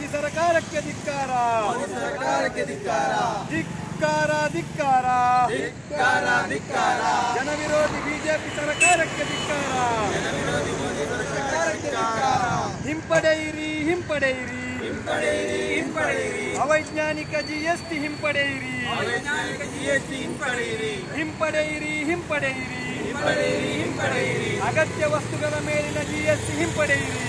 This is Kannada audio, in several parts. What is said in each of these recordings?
ಮೋದಿ ಸರ್ಕಾರಕ್ಕೆ ಧಿಕ್ಕಾರ ಸರ್ಕಾರಕ್ಕೆ ಧಿಕ್ಕಾರ ಧಿಕ್ಕಾರ ಧಿಕ್ಕಾರ ಧಿಕ್ಕಾರ ಧಿಕ್ಕಾರ ಜನವಿರೋಧಿ ಬಿಜೆಪಿ ಸರ್ಕಾರಕ್ಕೆ ಧಿಕ್ಕಾರ ಸರ್ಕಾರಕ್ಕೆ ಧಿಕ್ಕಾರ ಹಿಂಪಡೆಯಿರಿ ಹಿಂಪಡೆಯಿರಿ ಹಿಂಪಡೆಯಿರಿ ಹಿಂಪಡೆಯಿರಿ ಅವೈಜ್ಞಾನಿಕ ಜಿಎಸ್ಟಿ ಹಿಂಪಡೆಯಿರಿ ಅವೈಜ್ಞಾನಿಕ ಜಿಎಸ್ಟಿ ಹಿಂಪಡೆಯಿರಿ ಹಿಂಪಡೆಯಿರಿ ಹಿಂಪಡೆಯಿರಿ ಹಿಂಪಡೆಯಿರಿ ಹಿಂಪಡೆಯಿರಿ ಅಗತ್ಯ ವಸ್ತುಗಳ ಮೇಲಿನ ಜಿಎಸ್ಟಿ ಹಿಂಪಡೆಯಿರಿ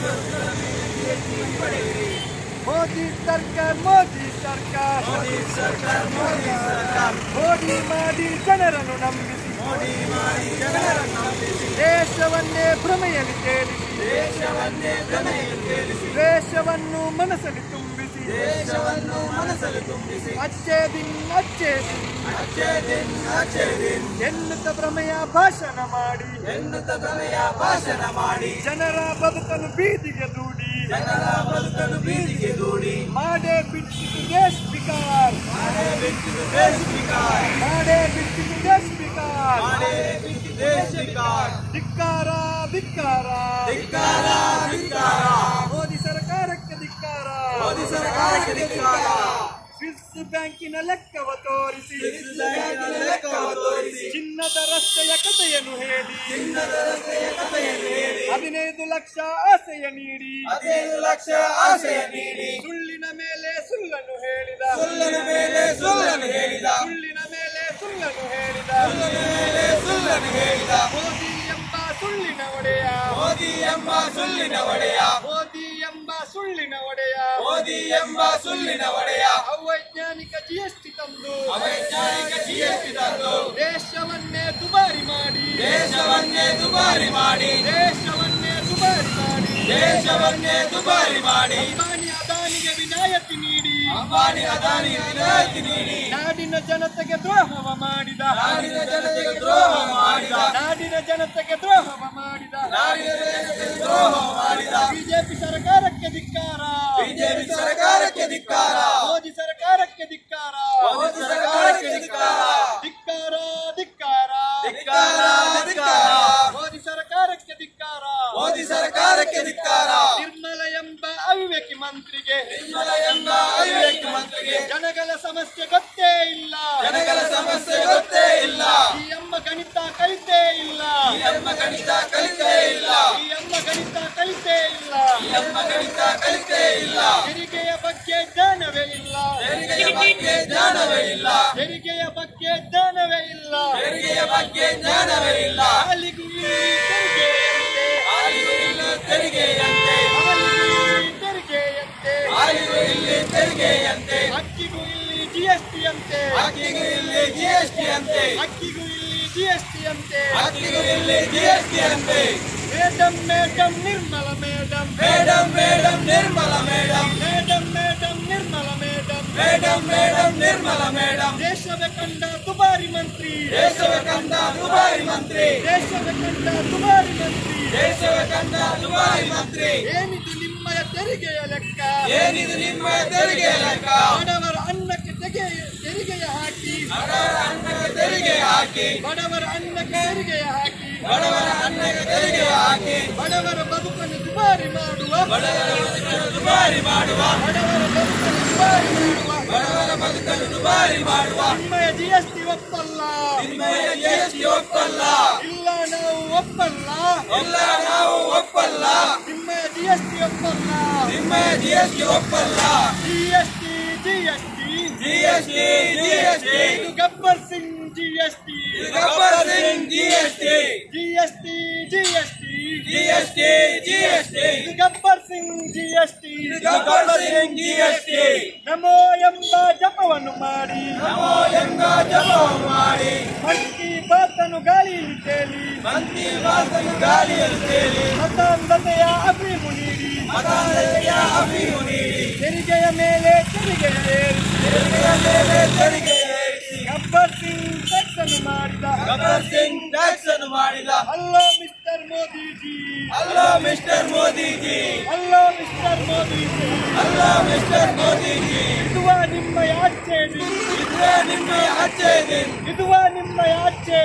ಹಿಂಪಡೆಯಿರಿ ಮೋದಿ ಸರ್ಕಾರ ಮೋದಿ ಸರ್ಕಾರ ಮೋದಿ ಸರ್ಕಾರ ಮೋದಿ ಸರ್ಕಾರ ಮೋದಿ ಮಾಡಿ ಜನರನ್ನು ನಂಬಿಸಿ ಮೋದಿ ಮಾಡಿ ಜನರನ್ನು ನಂಬಿಸಿ ದೇಶವನ್ನೇ ಭ್ರಮೆಯಲ್ಲಿ ತೇಲಿಸಿ ದೇಶವನ್ನೇ ಭ್ರಮೆಯಲ್ಲಿ ತೇಲಿಸಿ ದ್ವೇಷವನ್ನು ಮನಸ್ಸಲ್ಲಿ ತುಂಬಿಸಿ ದೇಶವನ್ನು ಮನಸ್ಸಲ್ಲಿ ತುಂಬಿಸಿ ಅಚ್ಚೇ ದಿನ್ ಅಚ್ಚೇ ದಿನ್ ಅಚ್ಚೇ ದಿನ್ ಅಚ್ಚೇ ದಿನ್ ಎನ್ನುತ್ತ ಭ್ರಮೆಯ ಭಾಷಣ ಮಾಡಿ ಎನ್ನುತ್ತ ಭ್ರಮೆಯ ಭಾಷಣ ಮಾಡಿ ಜನರ ಬದುಕನ್ನು ಬೀದಿಗೆ ದೂಡಿ ಜನರ ಬದುಕನ್ನು ಬೀದಿಗೆ ದೂಡಿ ಮಾಡೇ ಬಿಟ್ಟಿತು ದೇಶ್ ಬಿಕಾರ್ ಮಾಡೇ ಬಿಟ್ಟಿತು ದೇಶ ವಿಕಾರ ಮಾಡೇ ಬಿಟ್ಟಿತು ದೇಶ್ ಬಿಕಾರ್ ಮಾಡೇ ಬಿಟ್ಟಿತು ದೇಶ ವಿಕಾರ ಧಿಕ್ಕಾರ ಧಿಕ್ಕಾರ ಧಿಕ್ಕಾರ ಧಿಕ್ಕಾರ ಮೋದಿ ಸರ್ಕಾರಕ್ಕೆ ಧಿಕ್ಕಾರ ಮೋದಿ ಸರ್ಕಾರಕ್ಕೆ ಧಿಕ್ಕಾರ ಸ್ವಿಸ್ ಬ್ಯಾಂಕಿನ ಲೆಕ್ಕವ ತೋರಿಸಿ ಸ್ವಿಸ್ ಬ್ಯಾಂಕಿನ ಲೆಕ್ಕವ ತೋರಿಸಿ ಚಿನ್ನದ ರಸ್ತೆಯ ಕಥೆಯನ್ನು ಹೇಳಿ ಚಿನ್ನದ ರಸ್ತೆಯ ಕಥೆಯನ್ನು ಹೇಳಿ ಹದಿನೈದು ಲಕ್ಷ ಆಸೆಯ ನೀಡಿ ಹದಿನೈದು ಲಕ್ಷ ಆಶಯ ನೀಡಿ ಸುಳ್ಳಿನ ಮೇಲೆ ಸುಳ್ಳನ್ನು ಹೇಳಿದ ಸುಳ್ಳನ ಮೇಲೆ ಸುಳ್ಳನ್ನು ಹೇಳಿದ ಸುಳ್ಳಿನ ಮೇಲೆ ಸುಳ್ಳನ್ನು ಹೇಳಿದ ಸುಳ್ಳನ ಮೇಲೆ ಸುಳ್ಳನ್ನು ಹೇಳಿದ ಮೋದಿ ಎಂಬ ಸುಳ್ಳಿನ ಒಡೆಯ ಮೋದಿ ಎಂಬ ಸುಳ್ಳಿನ ಒಡೆಯ ಮೋದಿ ಎಂಬ ಸುಳ್ಳಿನ ಒಡೆಯ ಮೋದಿ ಎಂಬ ಸುಳ್ಳಿನ ಒಡೆಯ ಅವೈಜ್ಞಾನಿಕ ಜಿಎಸ್ಟಿ ತಂದು ಅವೈಜ್ಞಾನಿಕ ಜಿಎಸ್ಟಿ ತಂದು ದೇಶವನ್ನೇ ದುಬಾರಿ ಮಾಡಿ ದೇಶವನ್ನೇ ದುಬಾರಿ ಮಾಡಿ ದೇಶವನ್ನೇ ದುಬಾರಿ ಮಾಡಿ ದೇಶವನ್ನೇ ದುಬಾರಿ ಮಾಡಿ ಅಂಬಾನಿ ಅದಾನಿಗೆ ವಿನಾಯಿತಿ ನೀಡಿ ಅಂಬಾನಿ ಅದಾನಿ ವಿನಾಯಿತಿ ನೀಡಿ ನಾಡಿನ ಜನತೆಗೆ ದ್ರೋಹವ ಮಾಡಿದ ನಾಡಿನ ಜನತೆಗೆ ದ್ರೋಹ ಮಾಡಿದ ನಾಡಿನ ಜನತೆಗೆ ದ್ರೋಹವ ಮಾಡಿದ ನಾಡಿನ ಜನತೆಗೆ ದ್ರೋಹ ಮಾಡಿದ ಬಿಜೆಪಿ ಸರ್ಕಾರಕ್ಕೆ ಧಿಕ್ಕಾರ ಬಿಜೆಪಿ ಸರ್ಕಾರಕ್ಕೆ ಧಿಕ್ಕಾರ ಮೋದಿ ಸರ್ಕಾರಕ್ಕೆ ಧಿಕ್ಕಾರ ಮೋದಿ ಸರ್ಕಾರಕ್ಕೆ ಧಿಕ್ಕಾರ ಧಿಕ್ಕಾರ ಧಿಕ್ಕಾರ ಧಿಕ್ಕಾರ ಧಿಕ್ಕಾರ ಮೋದಿ ಸರ್ಕಾರಕ್ಕೆ ಧಿಕ್ಕಾರ ಮೋದಿ ಸರ್ಕಾರಕ್ಕೆ ಧಿಕ್ಕಾರ ನಿರ್ಮಲ ಎಂಬ ಅವಿವೇಕಿ ಮಂತ್ರಿಗೆ ನಿರ್ಮಲ ಎಂಬ ಅವಿವೇಕ ಮಂತ್ರಿಗೆ ಜನಗಳ ಸಮಸ್ಯೆ ಗೊತ್ತೇ ಇಲ್ಲ ಜನಗಳ ಸಮಸ್ಯೆ ಗೊತ್ತೇ ಇಲ್ಲ ಈ ಅಮ್ಮ ಗಣಿತ ಕಲಿತೇ ಇಲ್ಲ ಈ ಅಮ್ಮ ಗಣಿತ ಕಲಿತೇ ಇಲ್ಲ ಈ ಅಮ್ಮ ಗಣಿತ ಕಲಿತೇ ಇಲ್ಲ ಈ ಅಮ್ಮ ಗಣಿತ ಕಲಿತೇ ಇಲ್ಲ ತೆರಿಗೆಯ ಬಗ್ಗೆ ಜ್ಞಾನವೇ ಇಲ್ಲ ತೆರಿಗೆಯ ಬಗ್ಗೆ ಜ್ಞಾನವೇ ಇಲ್ಲ ತೆರಿಗೆಯ ಬಗ್ಗೆ ಜ್ಞಾನವೇ ಇಲ್ಲ ತೆರಿಗೆಯ ಬಗ್ಗೆ ಜ್ಞಾನವೇ ಇಲ್ಲ ಹಾಲಿಗೂ ಇಲ್ಲಿ ತೆರಿಗೆಯಂತೆ ಹಾಲಿಗೂ ಇಲ್ಲಿ ತೆರಿಗೆಯಂತೆ ಹಾಲಿಗೂ ಇಲ್ಲಿ ತೆರಿಗೆಯಂತೆ ಹಾಲಿಗೂ ಇಲ್ಲಿ ತೆರಿಗೆಯಂತೆ ಅಕ್ಕಿಗೂ ಇಲ್ಲಿ ಜಿಎಸ್ಟಿ ಅಂತೆ ಅಕ್ಕಿಗೂ ಇಲ್ಲಿ ಜಿಎಸ್ಟಿ ಅಂತೆ ಅಕ್ಕಿಗೂ ಇಲ್ಲಿ ಜಿಎಸ್ಟಿ ಅಂತೆ ಅಕ್ಕಿಗೂ ಇಲ್ಲಿ ಜಿಎಸ್ಟಿ ಅಂತೆ madam madam Nirmala madam madam madam Nirmala madam madam madam Nirmala madam madam madam Nirmala madam ದೇಶವೇ ಕಂಡ ದುಬಾರಿ ಮಂತ್ರಿ ದೇಶವೇ ಕಂಡ ದುಬಾರಿ ಮಂತ್ರಿ ದೇಶವೇ ಕಂಡ ದುಬಾರಿ ಮಂತ್ರಿ ದೇಶವೇ ಕಂಡ ದುಬಾರಿ ಮಂತ್ರಿ ಏನಿದು ನಿಮ್ಮಯ ತೆರಿಗೆಯ ಲೆಕ್ಕ ಏನಿದು ನಿಮ್ಮ ತೆರಿಗೆ ಲೆಕ್ಕ ಬಡವರ ಅನ್ನಕ್ಕೆ ತೆಗೆ ತೆರಿಗೆಯ ಹಾಕಿ ಬಡವರ ಅನ್ನಕ್ಕೆ ತೆರಿಗೆ ಹಾಕಿ ಬಡವರ ಅನ್ನಕ್ಕೆ ತೆರಿಗೆಯ ಹಾಕಿ ಬಡವರ ಅನ್ನಕ್ಕೆ ತೆರಿಗೆ ಹಾಕಿ ಬಡವರ ಬದುಕನ್ನು ದುಬಾರಿ ಮಾಡುವ ಬಡವರ ಬದುಕನ್ನು ದುಬಾರಿ ಮಾಡುವ ಬಡವರ ಬದುಕನ್ನು ದುಬಾರಿ ಮಾಡುವ ಬಡವರ ಬದುಕನ್ನು ದುಬಾರಿ ಮಾಡುವ ನಿಮ್ಮಯ ಜಿಎಸ್ಟಿ ಒಪ್ಪಲ್ಲ ನಿಮ್ಮಯ ಜಿಎಸ್ಟಿ ಒಪ್ಪಲ್ಲ ಇಲ್ಲ ನಾವು ಒಪ್ಪಲ್ಲ ಇಲ್ಲ ನಾವು ಒಪ್ಪಲ್ಲ ನಿಮ್ಮಯ ಜಿಎಸ್ಟಿ ಒಪ್ಪಲ್ಲ ನಿಮ್ಮಯ ಜಿಎಸ್ಟಿ ಒಪ್ಪಲ್ಲ ಜಿಎಸ್ಟಿ ಜಿಎಸ್ಟಿ ಜಿಎಸ್ಟಿ ಜಿಎಸ್ಟಿ ಇದು Gabbar Singh GST Gabbar Singh GST GST GST GST GST ಇದು ಗಬ್ಬರ್ ಸಿಂಗ್ ಜಿಎಸ್ಟಿ ಗಬ್ಬರ್ ಸಿಂಗ್ ಜಿಎಸ್ಟಿ ನಮೋ ಎಂಬ ಜಪವನ್ನು ಮಾಡಿ ನಮೋ ಎಂಬ ಜಪವನ್ನು ಮಾಡಿ ಮನ್ ಕಿ ಬಾತನ್ನು ಗಾಳಿಯಲ್ಲಿ ತೇಲಿ ಮಂತಿ ಮಾತನ್ನು ಗಾಳಿಯಲ್ಲಿ ತೇಲಿ ಮತಾಂಧತೆಯ ಅಫೀಮು ನೀಡಿ ಮತಾಂಧತೆಯ ಅಫೀಮು ನೀಡಿ ತೆರಿಗೆಯ ಮೇಲೆ ತೆರಿಗೆಯ ಏರಿಸಿ ತೆರಿಗೆಯ ಮೇಲೆ ತೆರಿಗೆ ಏರಿಸಿ ಗಬ್ಬರ್ ಸಿಂಗ್ ಟ್ಯಾಕ್ಸ್ ಅನ್ನು ಮಾಡಿದ ಗಬ್ಬರ್ ಸಿಂಗ್ ಟ್ಯಾಕ್ಸ್ ಅನ್ನು ಮಾಡಿದ ಹಲೋ ಮಿಸ್ಟರ್ ಮೋದಿಜಿ ಅಲ್ಲ mister Modiji hello mister Modiji ಅಲ್ಲ ಮಿಸ್ಟರ್ ಮೋದಿಜಿ ಇದುವ ನಿಮ್ಮ ಯಾಚೆ ದಿನ್ ಇದ್ರೆ ನಿಮ್ಮ ಅಚ್ಚೆ ದಿನ್ ಇದುವ ನಿಮ್ಮ ಯಾಚೆ ದಿನ್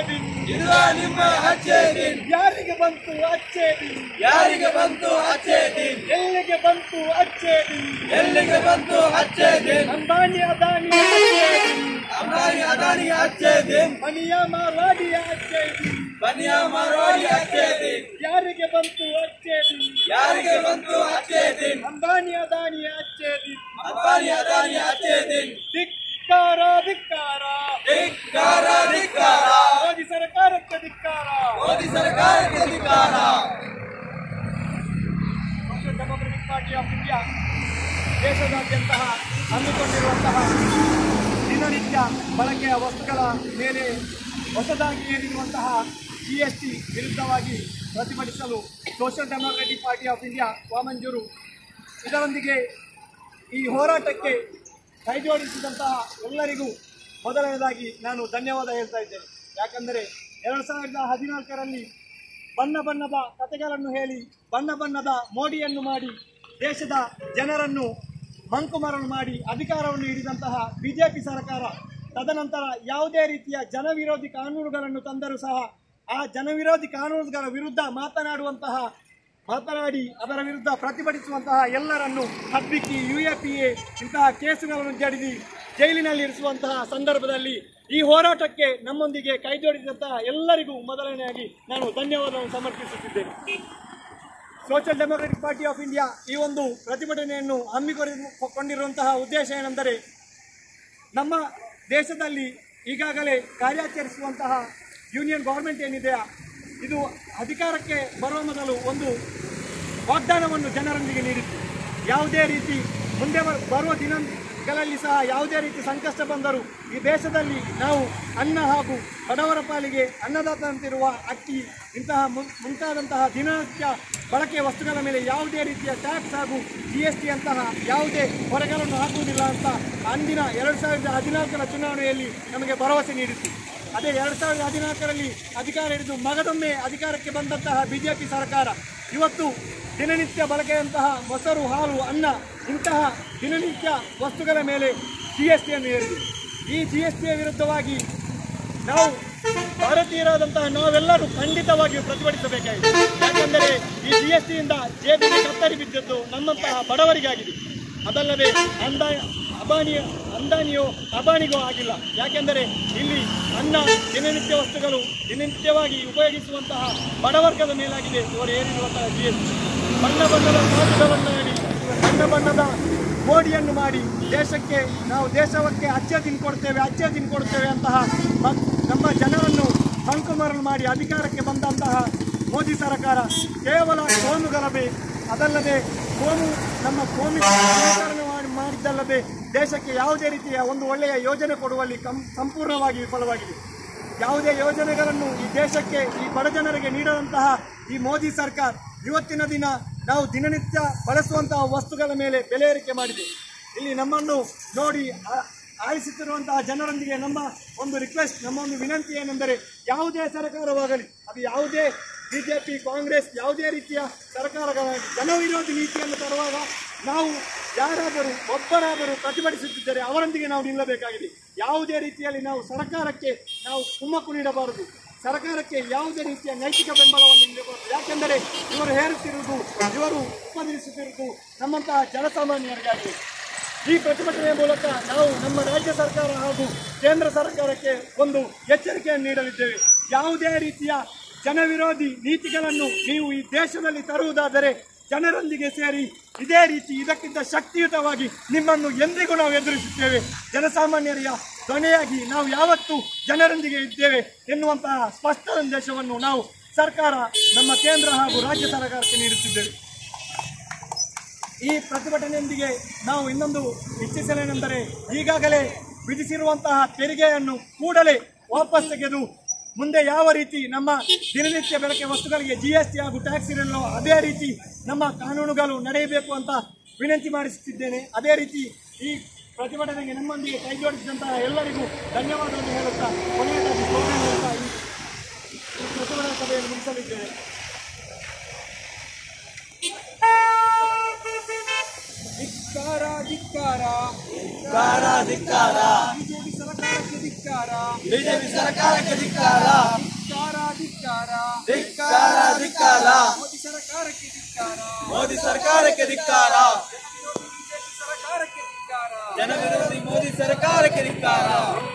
ಇದುವ ನಿಮ್ಮ ಅಚ್ಚೆ ದಿನ್ ಯಾರಿಗೆ ಬಂತು ಅಚ್ಚೇ ದಿನ್ ಯಾರಿಗೆ ಬಂತು ಅಚ್ಚೆ ದಿನ್ ಎಲ್ಲಿಗೆ ಬಂತು ಅಚ್ಚೇ ದಿನ್ ಎಲ್ಲಿಗೆ ಬಂತು ಅಚ್ಚೆ ದಿನ್ ಅಂಬಾನಿ ಅದಾನಿ ಅಚ್ಚೇ ದಿನ್ ಅಂಬಾನಿ ಅದಾನಿಗೆ ಅಚ್ಚೆ ದಿನ್ ಮನಿಯ ಮಾರ್ವಾಡಿಯ ಅಚ್ಚೇ ದಿನ್ ಬನಿಯಾ ಮಾರ್ವಾಡಿ ಅಚ್ಚೆ ದಿನ್ ಯಾರಿಗೆ ಬಂತು ಅಚ್ಚೇ ದಿನ್ ಯಾರಿಗೆ ಬಂತು ಅಚ್ಚೆ ದಿನ್ ಅಂಬಾನಿ ಅದಾನಿಯ ಅಚ್ಚೇ ದಿನ್ ಅಂಬಾನಿ ಅದಾನಿ ಅಚ್ಚೆ ದಿನ್ ಧಿಕ್ಕಾರ ಧಿಕ್ಕಾರ ಧಿಕ್ಕಾರ ಧಿಕ್ಕಾರ ಮೋದಿ ಸರ್ಕಾರಕ್ಕೆ ಧಿಕ್ಕಾರ ಮೋದಿ ಸರ್ಕಾರಕ್ಕೆ ಧಿಕ್ಕಾರ social democratic party of India ದೇಶದಾದ್ಯಂತ ಹಮ್ಮಿಕೊಂಡಿರುವಂತಹ ದಿನನಿತ್ಯ ಬಳಕೆಯ ವಸ್ತುಗಳ ಮೇಲೆ ಹೊಸದಾಗಿ ಏರಿರುವಂತಹ ಜಿ ಎಸ್ ಟಿ ವಿರುದ್ಧವಾಗಿ ಪ್ರತಿಭಟಿಸಲು social democratic party of India Vamanjoor ಇದರೊಂದಿಗೆ ಈ ಹೋರಾಟಕ್ಕೆ ಕೈಜೋಡಿಸಿದಂತಹ ಎಲ್ಲರಿಗೂ ಮೊದಲನೇದಾಗಿ ನಾನು ಧನ್ಯವಾದ ಹೇಳ್ತಾ ಇದ್ದೇನೆ ಯಾಕಂದರೆ ಎರಡು ಸಾವಿರದ ಹದಿನಾಲ್ಕರಲ್ಲಿ ಬಣ್ಣ ಬಣ್ಣದ ಕಥೆಗಳನ್ನು ಹೇಳಿ ಬಣ್ಣ ಬಣ್ಣದ ಮೋಡಿಯನ್ನು ಮಾಡಿ ದೇಶದ ಜನರನ್ನು ಮಂಕುಮರಳು ಮಾಡಿ ಅಧಿಕಾರವನ್ನು ಹಿಡಿದಂತಹ ಬಿಜೆಪಿ ಸರ್ಕಾರ ತದನಂತರ ಯಾವುದೇ ರೀತಿಯ ಜನವಿರೋಧಿ ಕಾನೂನುಗಳನ್ನು ತಂದರೂ ಸಹ ಆ ಜನವಿರೋಧಿ ಕಾನೂನುಗಳ ವಿರುದ್ಧ ಮಾತನಾಡುವಂತಹ ಮಾತನಾಡಿ ಅದರ ವಿರುದ್ಧ ಪ್ರತಿಭಟಿಸುವಂತಹ ಎಲ್ಲರನ್ನು ಹಬ್ಬಿಕ್ಕಿ ಯು ಎ ಪಿ ಎ ಇಂತಹ ಕೇಸುಗಳನ್ನು ಜಡಿದಿ ಜೈಲಿನಲ್ಲಿ ಇರಿಸುವಂತಹ ಸಂದರ್ಭದಲ್ಲಿ ಈ ಹೋರಾಟಕ್ಕೆ ನಮ್ಮೊಂದಿಗೆ ಕೈಜೋಡಿಸಿದಂತಹ ಎಲ್ಲರಿಗೂ ಮೊದಲನೆಯಾಗಿ ನಾನು ಧನ್ಯವಾದವನ್ನು ಸಮರ್ಪಿಸುತ್ತಿದ್ದೇನೆ social democratic party of India ಈ ಒಂದು ಪ್ರತಿಭಟನೆಯನ್ನು ಹಮ್ಮಿಕೊಂಡಿರುವಂತಹ ಉದ್ದೇಶ ಏನೆಂದರೆ ನಮ್ಮ ದೇಶದಲ್ಲಿ ಈಗಾಗಲೇ ಕಾರ್ಯಾಚರಿಸುವಂತಹ ಯೂನಿಯನ್ ಗೌರ್ಮೆಂಟ್ ಏನಿದೆಯಾ ಇದು ಅಧಿಕಾರಕ್ಕೆ ಬರುವ ಮೊದಲು ಒಂದು ವಾಗ್ದಾನವನ್ನು ಜನರೊಂದಿಗೆ ನೀಡಿತ್ತು ಯಾವುದೇ ರೀತಿ ಮುಂದೆ ಬರ್- ಬರುವ ದಿನಗಳಲ್ಲಿ ಸಹ ಯಾವುದೇ ರೀತಿ ಸಂಕಷ್ಟ ಬಂದರೂ ಈ ದೇಶದಲ್ಲಿ ನಾವು ಅನ್ನ ಹಾಗೂ ಬಡವರ ಪಾಲಿಗೆ ಅನ್ನದಾತಂತಿರುವ ಅಕ್ಕಿ ಇಂತಹ ಮುಂ- ಮುಂತಾದಂತಹ ದಿನನಿತ್ಯ ಬಳಕೆಯ ವಸ್ತುಗಳ ಮೇಲೆ ಯಾವುದೇ ರೀತಿಯ ಟ್ಯಾಕ್ಸ್ ಹಾಗೂ ಜಿ ಎಸ್ ಟಿ ಅಂತಹ ಯಾವುದೇ ಹೊರೆಗಳನ್ನು ಹಾಕುವುದಿಲ್ಲ ಅಂತ ಅಂದಿನ ಎರಡು ಸಾವಿರದ ಹದಿನಾಲ್ಕರ ಚುನಾವಣೆಯಲ್ಲಿ ನಮಗೆ ಭರವಸೆ ನೀಡಿತ್ತು ಅದೇ ಎರಡು ಸಾವಿರದ ಹದಿನಾಲ್ಕರಲ್ಲಿ ಅಧಿಕಾರ ಹಿಡಿದು ಮಗದೊಮ್ಮೆ ಅಧಿಕಾರಕ್ಕೆ ಬಂದಂತಹ ಬಿಜೆಪಿ ಸರ್ಕಾರ ಇವತ್ತು ದಿನನಿತ್ಯ ಬಳಕೆಯಂತಹ ಮೊಸರು ಹಾಲು ಅನ್ನ ಇಂತಹ ದಿನನಿತ್ಯ ವಸ್ತುಗಳ ಮೇಲೆ ಜಿ ಎಸ್ ಟಿಯನ್ನು ಹೇರಿದೆ ಈ ಜಿ ಎಸ್ ಟಿಯ ವಿರುದ್ಧವಾಗಿ ನಾವು ಭಾರತೀಯರಾದಂತಹ ನಾವೆಲ್ಲರೂ ಖಂಡಿತವಾಗಿಯೂ ಪ್ರತಿಭಟಿಸಬೇಕಾಗಿದೆ ಯಾಕೆಂದರೆ ಈ ಜಿ ಎಸ್ ಟಿಯಿಂದ ಜೇಬಿಗೆ ಕತ್ತರಿ ಬಿದ್ದದ್ದು ನಮ್ಮಂತಹ ಬಡವರಿಗಾಗಿದೆ ಅದಲ್ಲದೆ ಅಂದ ಅಬಾನಿಯ ಅಂದಾನಿಯೋ ಅಬಾನಿಗೋ ಆಗಿಲ್ಲ ಯಾಕೆಂದರೆ ಇಲ್ಲಿ ಅನ್ನ ದಿನನಿತ್ಯ ವಸ್ತುಗಳು ದಿನನಿತ್ಯವಾಗಿ ಉಪಯೋಗಿಸುವಂತಹ ಬಡವರ್ಗದ ಮೇಲಾಗಿದೆ ಇವರು ಏರಿರುವಂತಹ ಜಿ ಎಸ್ ಟಿ ಬಣ್ಣ ಬಣ್ಣದ ಮಾತುಗಳನ್ನು ಹೇಳಿ ಬಣ್ಣ ಬಣ್ಣದ ಮೋಡಿಯನ್ನು ಮಾಡಿ ದೇಶಕ್ಕೆ ನಾವು ದೇಶಕ್ಕೆ ಅಚ್ಚೆ ತಿನ್ಕೊಡ್ತೇವೆ ಅಚ್ಚೆ ತಿನ್ಕೊಡ್ತೇವೆ ಅಂತಹ ಮ- ನಮ್ಮ ಜನರನ್ನು ಮಂಕುಮರಳು ಮಾಡಿ ಅಧಿಕಾರಕ್ಕೆ ಬಂದಂತಹ ಮೋದಿ ಸರ್ಕಾರ ಕೇವಲ ಕೋಮು ಗಲಭೆ ಅದಲ್ಲದೆ ಕೋಮು ನಮ್ಮ ಕೋಮಿ ಸಮೀಕರಣ ಮಾಡಿ ಮಾಡಿದ್ದಲ್ಲದೆ ದೇಶಕ್ಕೆ ಯಾವುದೇ ರೀತಿಯ ಒಂದು ಒಳ್ಳೆಯ ಯೋಜನೆ ಕೊಡುವಲ್ಲಿ ಕಂ ಸಂಪೂರ್ಣವಾಗಿ ವಿಫಲವಾಗಿದೆ ಯಾವುದೇ ಯೋಜನೆಗಳನ್ನು ಈ ದೇಶಕ್ಕೆ ಈ ಬಡ ಜನರಿಗೆ ನೀಡದಂತಹ ಈ ಮೋದಿ ಸರ್ಕಾರ ಇವತ್ತಿನ ದಿನ ನಾವು ದಿನನಿತ್ಯ ಬಳಸುವಂತಹ ವಸ್ತುಗಳ ಮೇಲೆ ಬೆಲೆ ಏರಿಕೆ ಮಾಡಿದೆ ಇಲ್ಲಿ ನಮ್ಮನ್ನು ನೋಡಿ ಆ- ಆಲಿಸುತ್ತಿರುವಂತಹ ಜನರೊಂದಿಗೆ ನಮ್ಮ ಒಂದು ರಿಕ್ವೆಸ್ಟ್ ನಮ್ಮ ಒಂದು ವಿನಂತಿ ಏನೆಂದರೆ ಯಾವುದೇ ಸರ್ಕಾರವಾಗಲಿ ಅದು ಯಾವುದೇ ಬಿಜೆಪಿ ಕಾಂಗ್ರೆಸ್ ಯಾವುದೇ ರೀತಿಯ ಸರ್ಕಾರಗಳ ಜನವಿರೋಧಿ ನೀತಿಯನ್ನು ತರುವಾಗ ನಾವು ಯಾರಾದರೂ ಒಬ್ಬರಾದರೂ ಪ್ರತಿಭಟಿಸುತ್ತಿದ್ದರೆ ಅವರೊಂದಿಗೆ ನಾವು ನಿಲ್ಲಬೇಕಾಗಿದೆ ಯಾವುದೇ ರೀತಿಯಲ್ಲಿ ನಾವು ಸರ್ಕಾರಕ್ಕೆ ನಾವು ಕುಮ್ಮಕ್ಕು ನೀಡಬಾರದು ಸರ್ಕಾರಕ್ಕೆ ಯಾವುದೇ ರೀತಿಯ ನೈತಿಕ ಬೆಂಬಲವನ್ನು ನೀಡಬಾರದು ಯಾಕೆಂದರೆ ಇವರು ಹೇರುತ್ತಿರುವುದು ಇವರು ಉಪದೇಶಿಸುತ್ತಿರುವುದು ನಮ್ಮಂತಹ ಜನಸಾಮಾನ್ಯರಿಗಾಗಿದೆ ಈ ಪ್ರತಿಭಟನೆಯ ಮೂಲಕ ನಾವು ನಮ್ಮ ರಾಜ್ಯ ಸರ್ಕಾರ ಹಾಗೂ ಕೇಂದ್ರ ಸರ್ಕಾರಕ್ಕೆ ಒಂದು ಎಚ್ಚರಿಕೆಯನ್ನು ನೀಡಲಿದ್ದೇವೆ ಯಾವುದೇ ರೀತಿಯ ಜನವಿರೋಧಿ ನೀತಿಗಳನ್ನು ನೀವು ಈ ದೇಶದಲ್ಲಿ ತರುವುದಾದರೆ ಜನರೊಂದಿಗೆ ಸೇರಿ ಇದೇ ರೀತಿ ಇದಕ್ಕಿಂತ ಶಕ್ತಿಯುತವಾಗಿ ನಿಮ್ಮನ್ನು ಎಂದಿಗೂ ನಾವು ಎದುರಿಸುತ್ತೇವೆ ಜನಸಾಮಾನ್ಯರ ಧ್ವನಿಯಾಗಿ ನಾವು ಯಾವತ್ತೂ ಜನರೊಂದಿಗೆ ಇದ್ದೇವೆ ಎನ್ನುವಂತಹ ಸ್ಪಷ್ಟ ಸಂದೇಶವನ್ನು ನಾವು ಸರ್ಕಾರ ನಮ್ಮ ಕೇಂದ್ರ ಹಾಗೂ ರಾಜ್ಯ ಸರ್ಕಾರಕ್ಕೆ ನೀಡುತ್ತಿದ್ದೇವೆ ಈ ಪ್ರತಿಭಟನೆಯೊಂದಿಗೆ ನಾವು ಇನ್ನೊಂದು ಇಚ್ಛಿಸಲೇನೆಂದರೆ ಈಗಾಗಲೇ ವಿಧಿಸಿರುವಂತಹ ತೆರಿಗೆಯನ್ನು ಕೂಡಲೇ ವಾಪಸ್ ತೆಗೆದು ಮುಂದೆ ಯಾವ ರೀತಿ ನಮ್ಮ ದಿನನಿತ್ಯ ಬೆಳಕೆ ವಸ್ತುಗಳಿಗೆ ಜಿ ಎಸ್ ಟಿ ಹಾಗೂ ಟ್ಯಾಕ್ಸ್ ಇರಲು ಅದೇ ರೀತಿ ನಮ್ಮ ಕಾನೂನುಗಳು ನಡೆಯಬೇಕು ಅಂತ ವಿನಂತಿ ಮಾಡಿಸುತ್ತಿದ್ದೇನೆ ಅದೇ ರೀತಿ ಈ ಪ್ರತಿಭಟನೆಗೆ ನಮ್ಮೊಂದಿಗೆ ಕೈಜೋಡಿಸಿದಂತಹ ಎಲ್ಲರಿಗೂ ಧನ್ಯವಾದವನ್ನು ಹೇಳುತ್ತಾ ಕೊನೆಯದಾಗಿ ಸ್ಲೋಗನ್ ಹೇಳುತ್ತಾ ಈ ಈ ಪ್ರತಿಭಟನಾ ಸಭೆಯನ್ನು ಮುಗಿಸಲಿದ್ದೇನೆ ಧಿಕ್ಕಾರ ಧಿಕ್ಕಾರ ಧಿಕ್ಕಾರ ಧಿಕ್ಕಾರ ಬಿಜೆಪಿ ಸರ್ಕಾರಕ್ಕೆ ಧಿಕ್ಕಾರ ಬಿಜೆಪಿ ಸರ್ಕಾರಕ್ಕೆ ಧಿಕ್ಕಾರ ಧಿಕ್ಕಾರ ಧಿಕ್ಕಾರ ಧಿಕ್ಕಾರ ಮೋದಿ ಸರ್ಕಾರಕ್ಕೆ ಧಿಕ್ಕಾರ ಮೋದಿ ಸರ್ಕಾರಕ್ಕೆ ಧಿಕ್ಕಾರ ಸರ್ಕಾರಕ್ಕೆ ಧಿಕ್ಕಾರ ಜನ ವಿರೋಧಿ ಮೋದಿ ಸರ್ಕಾರಕ್ಕೆ ಧಿಕ್ಕಾರ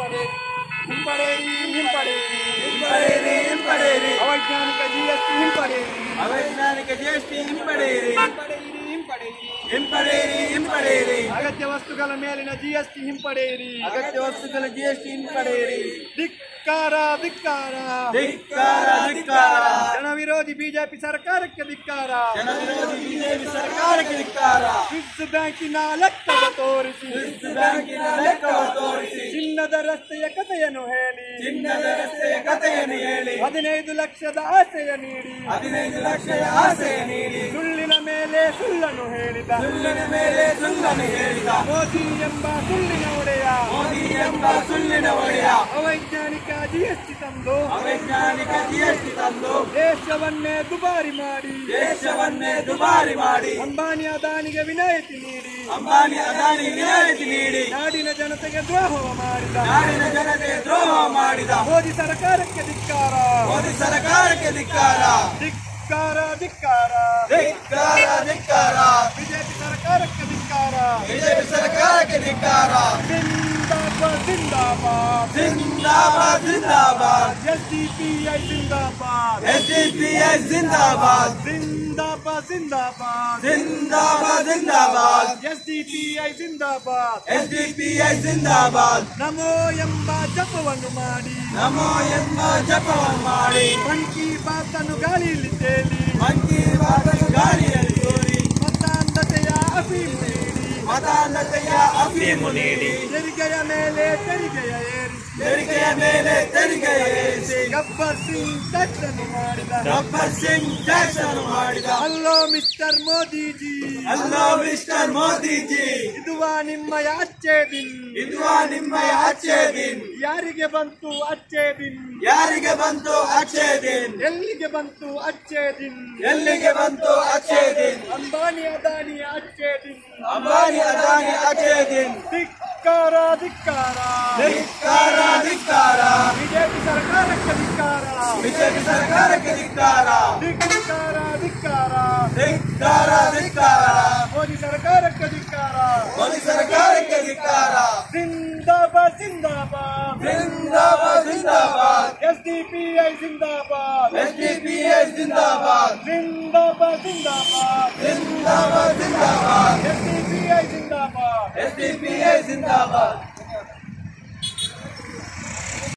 ಹಿಂಪಡೆಯಿರಿ ಹಿಂಪಡೆಯಿರಿ ಹಿಂಪಡೆಯಿರಿ ಹಿಂಪಡೆಯಿರಿ ಅವೈಜ್ಞಾನಿಕ ಜಿಎಸ್ಟಿ ಹಿಂಪಡೆಯಿರಿ ಅವೈಜ್ಞಾನಿಕ ಜಿಎಸ್ಟಿ ಹಿಂಪಡೆಯಿರಿ ಹಿಂಪಡೆಯಿರಿ ಹಿಂಪಡೆಯಿರಿ ಹಿಂಪಡೆಯಿರಿ ಹಿಂಪಡೆಯಿರಿ ಅಗತ್ಯ ವಸ್ತುಗಳ ಮೇಲಿನ ಜಿಎಸ್ಟಿ ಹಿಂಪಡೆಯಿರಿ ಅಗತ್ಯ ವಸ್ತುಗಳ ಜಿಎಸ್ಟಿ ಹಿಂಪಡೆಯಿರಿ ಧಿಕ್ಕಾರ ಧಿಕ್ಕಾರ ಧಿಕ್ಕಾರ ಧಿಕ್ಕಾರ ಜನ ವಿರೋಧಿ ಬಿಜೆಪಿ ಸರ್ಕಾರಕ್ಕೆ ಧಿಕ್ಕಾರ ಜನ ವಿರೋಧಿ ಬಿಜೆಪಿ ಸರ್ಕಾರಕ್ಕೆ ಧಿಕ್ಕಾರ ಸ್ವಿಸ್ ಬ್ಯಾಂಕಿನ ಲೆಕ್ಕವ ತೋರಿಸಿ ಸ್ವಿಸ್ ಬ್ಯಾಂಕಿನ ಲೆಕ್ಕವ ತೋರಿಸಿ ಚಿನ್ನದ ರಸ್ತೆಯ ಕಥೆಯನ್ನು ಹೇಳಿ ಚಿನ್ನದ ರಸ್ತೆಯ ಕಥೆಯನ್ನು ಹೇಳಿ ಹದಿನೈದು ಲಕ್ಷದ ಆಸೆಯ ನೀಡಿ ಹದಿನೈದು ಲಕ್ಷದ ಆಸೆಯ ನೀಡಿ ಸುಳ್ಳಿನ ಮೇಲೆ ಸುಳ್ಳನ್ನು ಹೇಳಿದ ಸುಳ್ಳಿನ ಮೇಲೆ ಸುಳ್ಳನ್ನು ಹೇಳಿದ ಮೋದಿ ಎಂಬ ಸುಳ್ಳಿನ ಒಡೆಯ ಮೋದಿ ಎಂಬ ಸುಳ್ಳಿನ ಒಡೆಯ ಅವೈಜ್ಞಾನಿಕ ಜಿಎಸ್ಟಿ ತಂದು ಅವೈಜ್ಞಾನಿಕ ಜಿಎಸ್ಟಿ ತಂದು ದೇಶವನ್ನೇ ದುಬಾರಿ ಮಾಡಿ ದೇಶವನ್ನೇ ದುಬಾರಿ ಮಾಡಿ ಅಂಬಾನಿ ಅದಾನಿಗೆ ವಿನಾಯಿತಿ ನೀಡಿ ಅಂಬಾನಿ ಅದಾನಿ ವಿನಾಯಿತಿ ನೀಡಿ ನಾಡಿನ ಜನತೆಗೆ ದ್ರೋಹ ಮಾಡಿದ ನಾಡಿನ ಜನತೆ ದ್ರೋಹ ಮಾಡಿದ ಮೋದಿ ಸರ್ಕಾರಕ್ಕೆ ಧಿಕ್ಕಾರ ಮೋದಿ ಸರ್ಕಾರಕ್ಕೆ ಧಿಕ್ಕಾರ ಧಿಕ್ಕಾರ ಧಿಕ್ಕಾರ ಧಿಕ್ಕಾರ ಧಿಕ್ಕಾರ ಬಿಜೆಪಿ ಸರ್ಕಾರಕ್ಕೆ ಧಿಕ್ಕಾರ ಬಿಜೆಪಿ ಸರ್ಕಾರಕ್ಕೆ ಧಿಕ್ಕಾರ ಜಿಂದಾಬಾದ್ ಜಿಂದಾಬಾದ್ ಜಿಂದಾಬಾದ್ ಜಿಂದಾಬಾದ್ ಎಸ್ಡಿಪಿಐ ಜಿಂದಾಬಾದ್ ಎಸ್ಡಿಪಿಐ ಜಿಂದಾಬಾದ್ ಜಿಂದಾಬಾದ್ ಜಿಂದಾಬಾದ್ ಜಿಂದಾಬಾದ್ ಜಿಂದಾಬಾದ್ ಎಸ್ಡಿಪಿಐ ಜಿಂದಾಬಾದ್ ಎಸ್ಡಿಪಿಐ ಜಿಂದಾಬಾದ್ ನಮೋ ಎಂಬ ಜಪವನ್ನು ಮಾಡಿ ನಮೋ ಎಂಬ ಜಪವನ್ನು ಮಾಡಿ ಮನ್ ಕಿ ಬಾತ್ ಅನ್ನು ಗಾಳಿಯಲ್ಲಿ ತೇಲಿ ಮನ್ ಕಿ ಬಾತ್ ಗಾಳಿಯಲ್ಲಿ ತೋರಿ ಮತಾಂಧತೆಯ ಅಫೀಮು ನೀಡಿ ಮತಾಂಧತೆಯ ಅಫೀಮು ನೀಡಿ ತೆರಿಗೆಯ ಮೇಲೆ ತೆರಿಗೆಯ ಏರಿಸಿ ತೆರಿಗೆಯ ಮೇಲೆ ತೆರಿಗೆ ಏರಿಸಿ ಗಬ್ಬರ್ ಸಿಂಗ್ ಟಚ್ ಅನ್ನು ಮಾಡಿದ ಗಬ್ಬರ್ ಸಿಂಗ್ ಟ್ಯಾಕ್ಸ್ ಅನ್ನು ಮಾಡಿದ ಹಲೋ ಮಿಸ್ಟರ್ ಮೋದಿಜಿ ಅಲ್ಲೋ ಮಿಸ್ಟರ್ ಮೋದಿಜಿ ಇದುವಾ ನಿಮ್ಮಯ ಅಚ್ಚೇ ದಿನ್ ಇದುವಾ ನಿಮ್ಮಯ ಅಚ್ಚೇ ದಿನ್ ಯಾರಿಗೆ ಬಂತು ಅಚ್ಚೇ ದಿನ್ ಯಾರಿಗೆ ಬಂತು ಅಚ್ಚೇ ದಿನ್ ಎಲ್ಲಿಗೆ ಬಂತು ಅಚ್ಚೇ ದಿನ್ ಎಲ್ಲಿಗೆ ಬಂತು ಅಚ್ಚೇ ದಿನ್ ಅಂಬಾನಿ ಅದಾನಿಯ ಅಚ್ಚೇ ದಿನ್ ಅಂಬಾನಿ ಅದಾನಿ ಅಚ್ಚೇ ದಿನ್ ಧಿಕ್ಕಾರ ಧಿಕ್ಕಾರ ಧಿಕ್ಕಾರ ಧಿಕ್ಕಾರ ಬಿಜೆಪಿ ಸರ್ಕಾರಕ್ಕೆ ಧಿಕ್ಕಾರ ಬಿಜೆಪಿ ಸರ್ಕಾರಕ್ಕೆ ಧಿಕ್ಕಾರ ಧಿಕ್ಕಾರ ಧಿಕ್ಕಾರ ಧಿಕ್ಕಾರ ಧಿಕ್ಕಾರ ಮೋದಿ ಸರ್ಕಾರಕ್ಕೆ ಧಿಕ್ಕಾರ ಮೋದಿ ಸರ್ಕಾರಕ್ಕೆ ಧಿಕ್ಕಾರ ಜಿಂದಾಬಾದ್ ಜಿಂದಾಬಾದ್ ಜಿಂದಾಬಾದ್ ಜಿಂದಾಬಾದ್ ಎಸ್ಡಿಪಿಐ ಜಿಂದಾಬಾದ್ ಎಸ್ಡಿಪಿಐ ಜಿಂದಾಬಾದ್ ಜಿಂದಾಬಾದ್ ಜಿಂದಾಬಾದ್ ಜಿಂದಾಬಾದ್ ಜಿಂದಾಬಾದ್ ಎಸ್ಡಿಪಿಐ ಜಿಂದಾಬಾದ್ ಎಸ್ಡಿಪಿಐ ಜಿಂದಾಬಾದ್